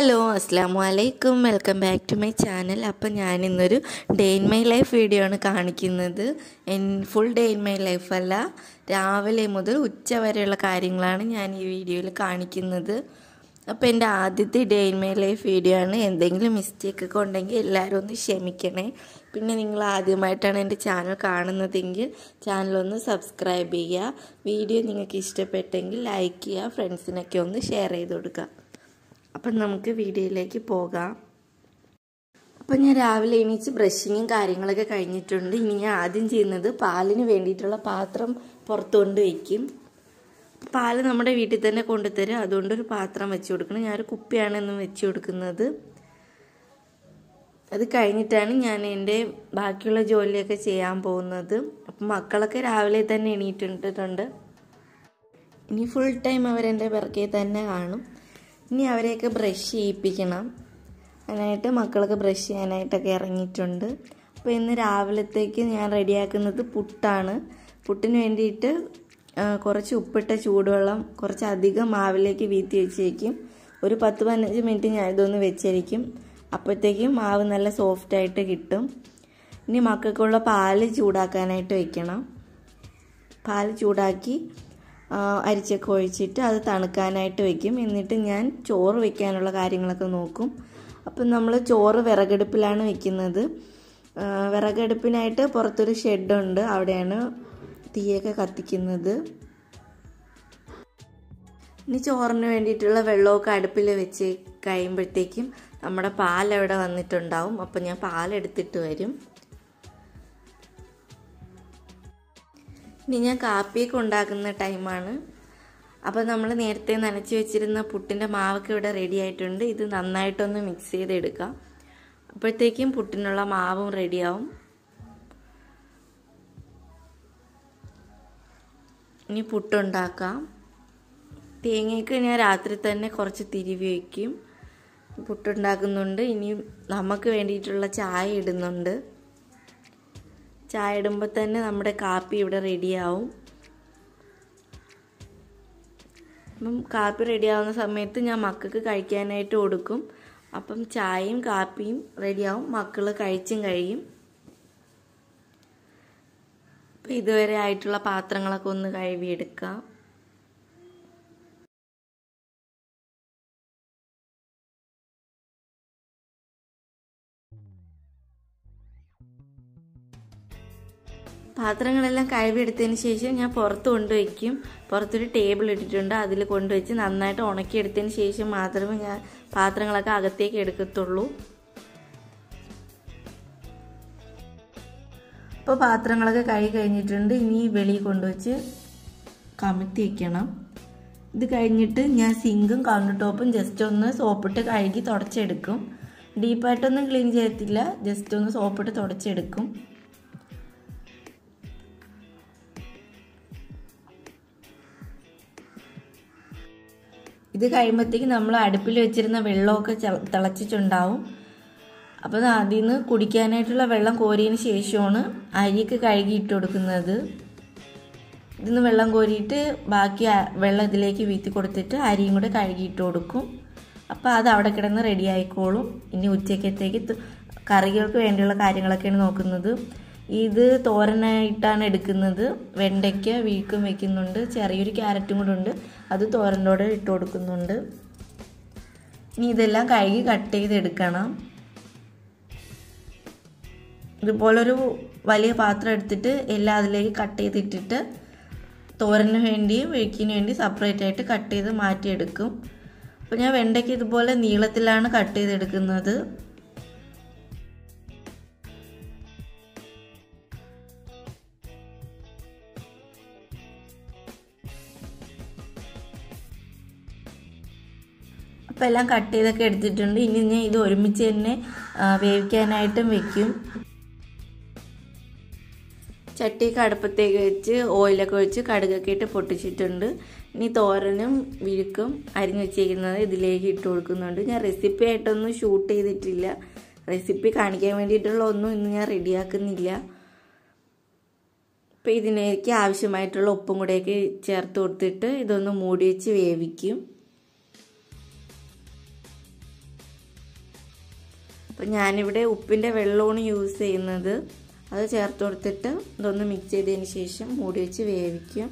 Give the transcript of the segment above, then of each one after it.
hello അസ്സാം വലൈക്കും welcome back to my channel അപ്പം ഞാൻ ഇന്നൊരു day in my life video ആണ് കാണിക്കുന്നത് എൻ full day in my life അല്ല രാവിലെ മുതൽ ഉച്ച വരെയുള്ള കാര്യങ്ങളാണ് ഞാൻ ഈ വീഡിയോയിൽ കാണിക്കുന്നത് അപ്പോൾ എൻ്റെ ആദ്യത്തെ day in my life video ആണ് എന്തെങ്കിലും മിസ്റ്റേക്ക് ഒക്കെ ഉണ്ടെങ്കിൽ എല്ലാവരും ഒന്ന് ക്ഷമിക്കണേ പിന്നെ നിങ്ങൾ ആദ്യമായിട്ടാണ് എൻ്റെ ചാനൽ കാണുന്നതെങ്കിൽ ചാനലൊന്ന് സബ്സ്ക്രൈബ് ചെയ്യുക വീഡിയോ നിങ്ങൾക്ക് ഇഷ്ടപ്പെട്ടെങ്കിൽ ലൈക്ക് ചെയ്യുക ഫ്രണ്ട്സിനൊക്കെ ഒന്ന് ഷെയർ ചെയ്ത് കൊടുക്കുക അപ്പം നമുക്ക് വീഡിയോയിലേക്ക് പോകാം അപ്പം ഞാൻ രാവിലെ എണീച്ച് ബ്രഷിങ്ങും കാര്യങ്ങളൊക്കെ കഴിഞ്ഞിട്ടുണ്ട് ഇനി ഞാൻ ആദ്യം ചെയ്യുന്നത് പാലിന് വേണ്ടിയിട്ടുള്ള പാത്രം പുറത്തു കൊണ്ട് വയ്ക്കും പാല് നമ്മുടെ വീട്ടിൽ തന്നെ കൊണ്ടുതരും അതുകൊണ്ട് ഒരു പാത്രം വെച്ച് കൊടുക്കണം ഞാനൊരു കുപ്പിയാണ് ഇന്ന് വെച്ച് കൊടുക്കുന്നത് അത് കഴിഞ്ഞിട്ടാണ് ഞാൻ എൻ്റെ ബാക്കിയുള്ള ജോലിയൊക്കെ ചെയ്യാൻ പോകുന്നത് അപ്പം മക്കളൊക്കെ രാവിലെ തന്നെ എണീറ്റിട്ടുണ്ട് ഇനി ഫുൾ ടൈം അവരെൻ്റെ പിറകെ തന്നെ കാണും ഇനി അവരെയൊക്കെ ബ്രഷ് ചെയ്യിപ്പിക്കണം അതിനായിട്ട് മക്കളൊക്കെ ബ്രഷ് ചെയ്യാനായിട്ടൊക്കെ ഇറങ്ങിയിട്ടുണ്ട് അപ്പോൾ ഇന്ന് രാവിലത്തേക്ക് ഞാൻ റെഡിയാക്കുന്നത് പുട്ടാണ് പുട്ടിന് വേണ്ടിയിട്ട് കുറച്ച് ഉപ്പിട്ട ചൂടുവെള്ളം കുറച്ച് അധികം മാവിലേക്ക് വീത്തി വെച്ചേക്കും ഒരു പത്ത് പതിനഞ്ച് മിനിറ്റ് ഞാൻ ഇതൊന്ന് വെച്ചിരിക്കും അപ്പോഴത്തേക്കും മാവ് നല്ല സോഫ്റ്റായിട്ട് കിട്ടും ഇനി മക്കൾക്കുള്ള പാല് ചൂടാക്കാനായിട്ട് വെക്കണം പാല് ചൂടാക്കി അരിച്ചൊക്കെ ഒഴിച്ചിട്ട് അത് തണുക്കാനായിട്ട് വെക്കും എന്നിട്ട് ഞാൻ ചോറ് വെക്കാനുള്ള കാര്യങ്ങളൊക്കെ നോക്കും അപ്പം നമ്മൾ ചോറ് വിറകടുപ്പിലാണ് വെക്കുന്നത് വിറകടുപ്പിനായിട്ട് പുറത്തൊരു ഷെഡുണ്ട് അവിടെയാണ് തീയൊക്കെ കത്തിക്കുന്നത് ഇനി ചോറിന് വേണ്ടിയിട്ടുള്ള വെള്ളമൊക്കെ അടുപ്പിൽ വെച്ച് കഴിയുമ്പോഴത്തേക്കും നമ്മുടെ പാൽ അവിടെ വന്നിട്ടുണ്ടാവും അപ്പം ഞാൻ പാലെടുത്തിട്ട് വരും ഇനി ഞാൻ കാപ്പിയൊക്കെ ഉണ്ടാക്കുന്ന ടൈമാണ് അപ്പോൾ നമ്മൾ നേരത്തെ നനച്ച് വെച്ചിരുന്ന പുട്ടിൻ്റെ മാവൊക്കെ ഇവിടെ റെഡി ആയിട്ടുണ്ട് ഇത് നന്നായിട്ടൊന്ന് മിക്സ് ചെയ്തെടുക്കാം അപ്പോഴത്തേക്കും പുട്ടിനുള്ള മാവും റെഡിയാവും ഇനി പുട്ടുണ്ടാക്കാം തേങ്ങയ്ക്ക് ഞാൻ രാത്രി തന്നെ കുറച്ച് തിരിവി വയ്ക്കും പുട്ടുണ്ടാക്കുന്നുണ്ട് ഇനി നമുക്ക് വേണ്ടിയിട്ടുള്ള ചായ ഇടുന്നുണ്ട് ചായ ഇടുമ്പോൾ തന്നെ നമ്മുടെ കാപ്പി ഇവിടെ റെഡിയാവും അപ്പം കാപ്പി റെഡിയാവുന്ന സമയത്ത് ഞാൻ മക്കൾക്ക് കഴിക്കാനായിട്ട് കൊടുക്കും അപ്പം ചായയും കാപ്പിയും റെഡിയാവും മക്കൾ കഴിച്ചും കഴിയും അപ്പം ഇതുവരെ ആയിട്ടുള്ള പാത്രങ്ങളൊക്കെ ഒന്ന് കഴുകിയെടുക്കാം പാത്രങ്ങളെല്ലാം കഴുകിയെടുത്തതിന് ശേഷം ഞാൻ പുറത്ത് കൊണ്ടുവയ്ക്കും പുറത്തൊരു ടേബിൾ ഇട്ടിട്ടുണ്ട് അതിൽ കൊണ്ടുവച്ച് നന്നായിട്ട് ഉണക്കിയെടുത്തതിന് ശേഷം മാത്രമേ ഞാൻ പാത്രങ്ങളൊക്കെ അകത്തേക്ക് എടുക്കത്തുള്ളൂ ഇപ്പോൾ പാത്രങ്ങളൊക്കെ കഴുകി കഴിഞ്ഞിട്ടുണ്ട് ഇനി വെളിയിൽ കൊണ്ടുവച്ച് കമത്തി വയ്ക്കണം ഇത് കഴിഞ്ഞിട്ട് ഞാൻ സിങ്കും കൗണ്ടർ ടോപ്പും ജസ്റ്റ് ഒന്ന് സോപ്പിട്ട് കഴുകി തുടച്ചെടുക്കും ഡീപ്പായിട്ടൊന്നും ക്ലീൻ ചെയ്യത്തില്ല ജസ്റ്റ് ഒന്ന് സോപ്പിട്ട് തുടച്ചെടുക്കും ഇത് കഴിയുമ്പോഴത്തേക്ക് നമ്മൾ അടുപ്പിൽ വെച്ചിരുന്ന വെള്ളമൊക്കെ തിളച്ചിട്ടുണ്ടാവും അപ്പോൾ അതിൽ നിന്ന് കുടിക്കാനായിട്ടുള്ള വെള്ളം കോരിയതിന് ശേഷമാണ് അരിയൊക്കെ കഴുകിയിട്ട് കൊടുക്കുന്നത് ഇതിന്ന് വെള്ളം കോരിയിട്ട് ബാക്കി വെള്ളം ഇതിലേക്ക് വീത്തി കൊടുത്തിട്ട് അരിയും കൂടെ കഴുകിയിട്ട് കൊടുക്കും അപ്പോൾ അത് അവിടെ കിടന്ന് റെഡി ആയിക്കോളും ഇനി ഉച്ചക്കത്തേക്ക് കറികൾക്ക് വേണ്ടിയുള്ള കാര്യങ്ങളൊക്കെയാണ് നോക്കുന്നത് ഇത് തോരനായിട്ടാണ് എടുക്കുന്നത് വെണ്ടയ്ക്ക വീക്കും വെക്കുന്നുണ്ട് ചെറിയൊരു ക്യാരറ്റും കൂടെ ഉണ്ട് അത് തോരനോടെ ഇട്ട് കൊടുക്കുന്നുണ്ട് ഇനി ഇതെല്ലാം കഴുകി കട്ട് ചെയ്തെടുക്കണം ഇതുപോലൊരു വലിയ പാത്രം എടുത്തിട്ട് എല്ലാം അതിലേക്ക് കട്ട് ചെയ്തിട്ടിട്ട് തോരന് വേണ്ടിയും വെക്കിന് വേണ്ടി സെപ്പറേറ്റ് ആയിട്ട് കട്ട് ചെയ്ത് മാറ്റിയെടുക്കും അപ്പോൾ ഞാൻ വെണ്ടയ്ക്ക് ഇതുപോലെ നീളത്തിലാണ് കട്ട് ചെയ്തെടുക്കുന്നത് അപ്പോൾ എല്ലാം കട്ട് ചെയ്തൊക്കെ എടുത്തിട്ടുണ്ട് ഇനി ഞാൻ ഇത് ഒരുമിച്ച് തന്നെ വേവിക്കാനായിട്ടും വെക്കും ചട്ടിയൊക്കെ അടുപ്പത്തേക്ക് വെച്ച് ഓയിലൊക്കെ വെച്ച് കടുകൊക്കെ ഇട്ട് പൊട്ടിച്ചിട്ടുണ്ട് ഇനി തോരനും വിഴുക്കും അരിഞ്ഞ് വെച്ചേക്കുന്നത് ഇതിലേക്ക് ഇട്ട് കൊടുക്കുന്നുണ്ട് ഞാൻ റെസിപ്പി ആയിട്ടൊന്നും ഷൂട്ട് ചെയ്തിട്ടില്ല റെസിപ്പി കാണിക്കാൻ വേണ്ടിയിട്ടുള്ള ഒന്നും ഇന്ന് ഞാൻ റെഡിയാക്കുന്നില്ല അപ്പോൾ ഇതിലേക്ക് ആവശ്യമായിട്ടുള്ള ഉപ്പും കൂടെയൊക്കെ ചേർത്ത് കൊടുത്തിട്ട് ഇതൊന്ന് മൂടി വെച്ച് വേവിക്കും അപ്പം ഞാനിവിടെ ഉപ്പിൻ്റെ വെള്ളമാണ് യൂസ് ചെയ്യുന്നത് അത് ചേർത്ത് കൊടുത്തിട്ട് ഇതൊന്ന് മിക്സ് ചെയ്തതിന് ശേഷം മൂടി വെച്ച് വേവിക്കുക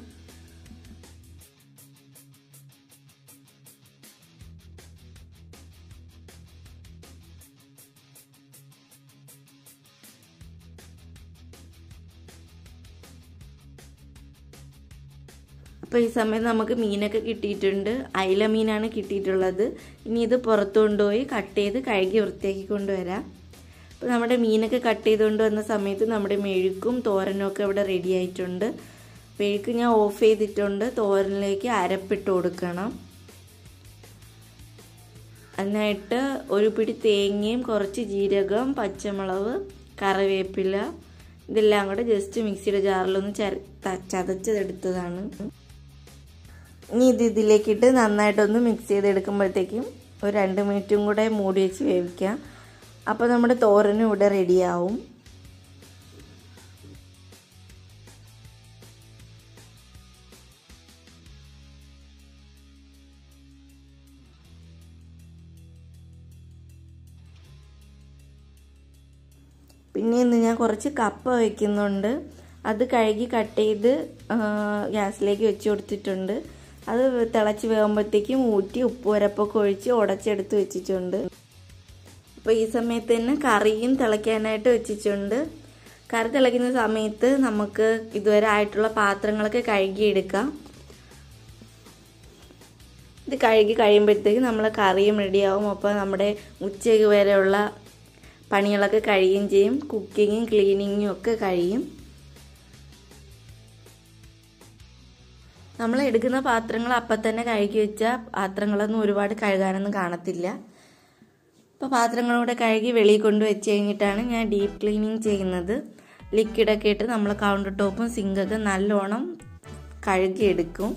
അപ്പോൾ ഈ സമയത്ത് നമുക്ക് മീനൊക്കെ കിട്ടിയിട്ടുണ്ട് അയില മീനാണ് കിട്ടിയിട്ടുള്ളത് ഇനി ഇത് പുറത്ത് കൊണ്ടുപോയി കട്ട് ചെയ്ത് കഴുകി വൃത്തിയാക്കി കൊണ്ടുവരാം അപ്പോൾ നമ്മുടെ മീനൊക്കെ കട്ട് ചെയ്തുകൊണ്ട് വന്ന സമയത്ത് നമ്മുടെ മെഴുക്കും തോരനും ഒക്കെ ഇവിടെ റെഡി ആയിട്ടുണ്ട് മെഴുക്ക് ഞാൻ ഓഫ് ചെയ്തിട്ടുണ്ട് തോരനിലേക്ക് അരപ്പിട്ട് കൊടുക്കണം അതിനായിട്ട് ഒരു പിടി തേങ്ങയും കുറച്ച് ജീരകം പച്ചമുളക് കറിവേപ്പില ഇതെല്ലാം കൂടെ ജസ്റ്റ് മിക്സിയുടെ ജാറിലൊന്ന് ചതച്ചതെടുത്തതാണ് ഇനി ഇത് ഇതിലേക്കിട്ട് നന്നായിട്ടൊന്ന് മിക്സ് ചെയ്തെടുക്കുമ്പോഴത്തേക്കും ഒരു രണ്ട് മിനിറ്റും കൂടെ മൂടി വെച്ച് വേവിക്കാം അപ്പോൾ നമ്മുടെ തോരനും ഇവിടെ റെഡിയാവും പിന്നെ ഇന്ന് ഞാൻ കുറച്ച് കപ്പ വയ്ക്കുന്നുണ്ട് അത് കഴുകി കട്ട് ചെയ്ത് ഗ്യാസിലേക്ക് വെച്ച് കൊടുത്തിട്ടുണ്ട് അത് തിളച്ച് വേകുമ്പോഴത്തേക്കും ഊറ്റി ഉപ്പ് വരപ്പൊക്കെ ഒഴിച്ച് ഉടച്ചെടുത്ത് വെച്ചിട്ടുണ്ട് അപ്പോൾ ഈ സമയത്ത് തന്നെ കറിയും തിളയ്ക്കാനായിട്ട് വെച്ചിട്ടുണ്ട് കറി തിളയ്ക്കുന്ന സമയത്ത് നമുക്ക് ഇതുവരെ ആയിട്ടുള്ള പാത്രങ്ങളൊക്കെ കഴുകിയെടുക്കാം ഇത് കഴുകി കഴിയുമ്പോഴത്തേക്ക് നമ്മൾ കറിയും റെഡിയാവും അപ്പോൾ നമ്മുടെ ഉച്ചയ്ക്ക് വരെയുള്ള പണികളൊക്കെ കഴിയുകയും ചെയ്യും കുക്കിങ്ങും ക്ലീനിങ്ങും ഒക്കെ കഴിയും നമ്മൾ എടുക്കുന്ന പാത്രങ്ങൾ അപ്പം തന്നെ കഴുകി വെച്ചാൽ പാത്രങ്ങളൊന്നും ഒരുപാട് കഴുകാനൊന്നും കാണത്തില്ല അപ്പോൾ പാത്രങ്ങളൂടെ കഴുകി വെളിയിൽ കൊണ്ട് വെച്ച് കഴിഞ്ഞിട്ടാണ് ഞാൻ ഡീപ്പ് ക്ലീനിങ് ചെയ്യുന്നത് ലിക്വിഡൊക്കെ ഇട്ട് നമ്മൾ കൗണ്ടർ ടോപ്പും സിങ്കൊക്കെ നല്ലോണം കഴുകിയെടുക്കും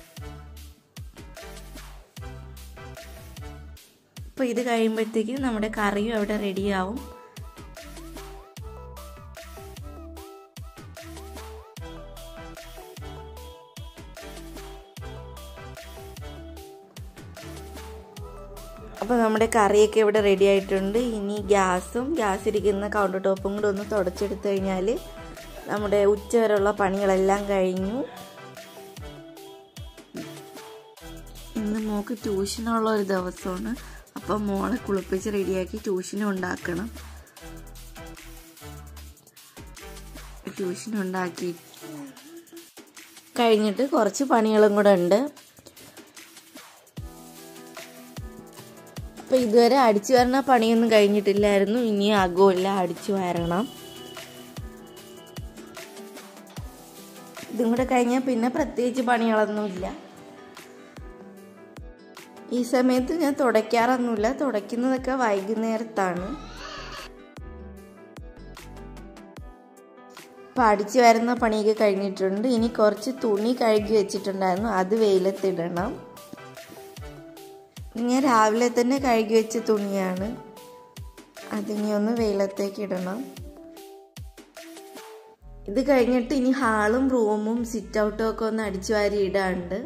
അപ്പോൾ ഇത് കഴിയുമ്പോഴത്തേക്കും നമ്മുടെ കറിയും അവിടെ റെഡിയാവും അപ്പോൾ നമ്മുടെ കറിയൊക്കെ ഇവിടെ റെഡി ആയിട്ടുണ്ട് ഇനി ഗ്യാസും ഗ്യാസ് ഇരിക്കുന്ന കൗണ്ടർ ടോപ്പും കൂടെ ഒന്ന് തുടച്ചെടുത്ത് കഴിഞ്ഞാൽ നമ്മുടെ ഉച്ച വരെയുള്ള പണികളെല്ലാം കഴിഞ്ഞു ഇന്ന് മോക്ക് ട്യൂഷനുള്ള ഒരു ദിവസമാണ് അപ്പം മോളെ കുളിപ്പിച്ച് റെഡിയാക്കി ട്യൂഷനും ഉണ്ടാക്കണം ട്യൂഷൻ ഉണ്ടാക്കി കഴിഞ്ഞിട്ട് കുറച്ച് പണികളും കൂടെ ഉണ്ട് അപ്പോൾ ഇതുവരെ അടിച്ചു വരണ പണിയൊന്നും കഴിഞ്ഞിട്ടില്ലായിരുന്നു ഇനി അകമില്ല അടിച്ചു വരണം ഇതും കൂടെ കഴിഞ്ഞാൽ പിന്നെ പ്രത്യേകിച്ച് പണികളൊന്നുമില്ല ഈ സമയത്ത് ഞാൻ തുടയ്ക്കാറൊന്നുമില്ല തുടയ്ക്കുന്നതൊക്കെ വൈകുന്നേരത്താണ് അപ്പം അടിച്ചു വരുന്ന പണിയൊക്കെ കഴിഞ്ഞിട്ടുണ്ട് ഇനി കുറച്ച് തുണി കഴുകി വെച്ചിട്ടുണ്ടായിരുന്നു അത് വെയിലത്തിടണം ഞാൻ രാവിലെ തന്നെ കഴുകി വെച്ച തുണിയാണ് അതിനി ഒന്ന് വെയിലത്തേക്ക് ഇടണം ഇത് കഴിഞ്ഞിട്ട് ഇനി ഹാളും റൂമും സിറ്റ് ഔട്ടും ഒക്കെ ഒന്ന് അടിച്ചു വാരി ഇടാണ്ട്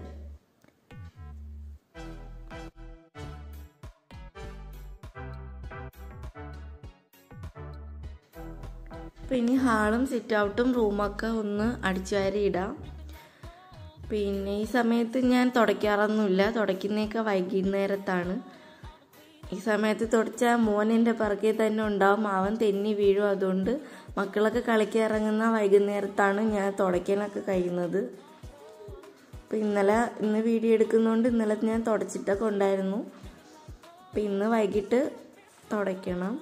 അപ്പം ഇനി ഹാളും സിറ്റ് ഔട്ടും റൂമൊക്കെ ഒന്ന് അടിച്ചു വാരി ഇടാം പിന്നെ ഈ സമയത്ത് ഞാൻ തുടയ്ക്കാറൊന്നുമില്ല തുടയ്ക്കുന്നതൊക്കെ വൈകുന്നേരത്താണ് ഈ സമയത്ത് തുടച്ചാൽ മോൻ എൻ്റെ പിറകെ തന്നെ ഉണ്ടാവും അവൻ തെന്നി വീഴും അതുകൊണ്ട് മക്കളൊക്കെ കളിക്കാൻ ഇറങ്ങുന്ന വൈകുന്നേരത്താണ് ഞാൻ തുടയ്ക്കാനൊക്കെ കഴിയുന്നത് അപ്പം ഇന്നലെ ഇന്ന് വീഡിയോ എടുക്കുന്നതുകൊണ്ട് ഇന്നലെ ഞാൻ തുടച്ചിട്ടൊക്കെ ഉണ്ടായിരുന്നു അപ്പം ഇന്ന് വൈകിട്ട് തുടയ്ക്കണം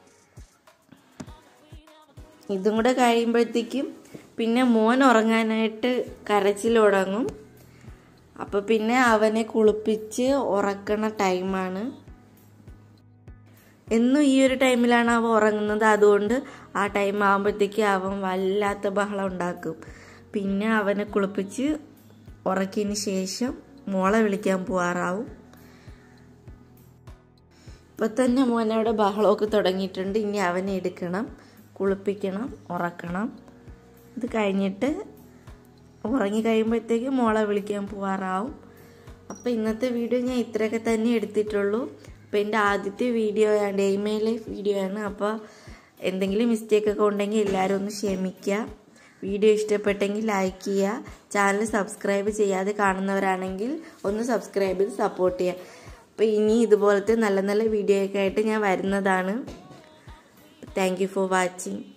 ഇതും കൂടെ കഴിയുമ്പോഴത്തേക്കും പിന്നെ മോൻ ഉറങ്ങാനായിട്ട് കരച്ചിൽ തുടങ്ങും അപ്പോൾ പിന്നെ അവനെ കുളിപ്പിച്ച് ഉറക്കണ ടൈമാണ് എന്നും ഈ ഒരു ടൈമിലാണ് അവൻ ഉറങ്ങുന്നത് അതുകൊണ്ട് ആ ടൈം ആകുമ്പോഴത്തേക്ക് അവൻ വല്ലാത്ത ബഹളം ഉണ്ടാക്കും പിന്നെ അവനെ കുളിപ്പിച്ച് ഉറക്കിയതിന് ശേഷം മോളെ വിളിക്കാൻ പോവാറാവും ഇപ്പം തന്നെ മോനവിടെ ബഹളമൊക്കെ തുടങ്ങിയിട്ടുണ്ട് ഇനി അവനെ എടുക്കണം കുളിപ്പിക്കണം ഉറക്കണം ഇത് കഴിഞ്ഞിട്ട് ഉറങ്ങി കഴിയുമ്പോഴത്തേക്ക് മോളെ വിളിക്കാൻ പോവാറാവും അപ്പോൾ ഇന്നത്തെ വീഡിയോ ഞാൻ ഇത്രയൊക്കെ തന്നെ എടുത്തിട്ടുള്ളൂ അപ്പോൾ അപ്പോൾ എൻ്റെ ആദ്യത്തെ video day my life video ആണ് അപ്പോൾ എന്തെങ്കിലും മിസ്റ്റേക്ക് ഒക്കെ ഉണ്ടെങ്കിൽ എല്ലാവരും ഒന്ന് ക്ഷമിക്കുക വീഡിയോ ഇഷ്ടപ്പെട്ടെങ്കിൽ ലൈക്ക് ചെയ്യുക ചാനൽ സബ്സ്ക്രൈബ് ചെയ്യാതെ കാണുന്നവരാണെങ്കിൽ ഒന്ന് സബ്സ്ക്രൈബ് ചെയ്ത് സപ്പോർട്ട് ചെയ്യുക അപ്പോൾ ഇനി ഇതുപോലത്തെ നല്ല നല്ല വീഡിയോ ഒക്കെ ആയിട്ട് ഞാൻ വരുന്നതാണ് താങ്ക് യു ഫോർ വാച്ചിങ്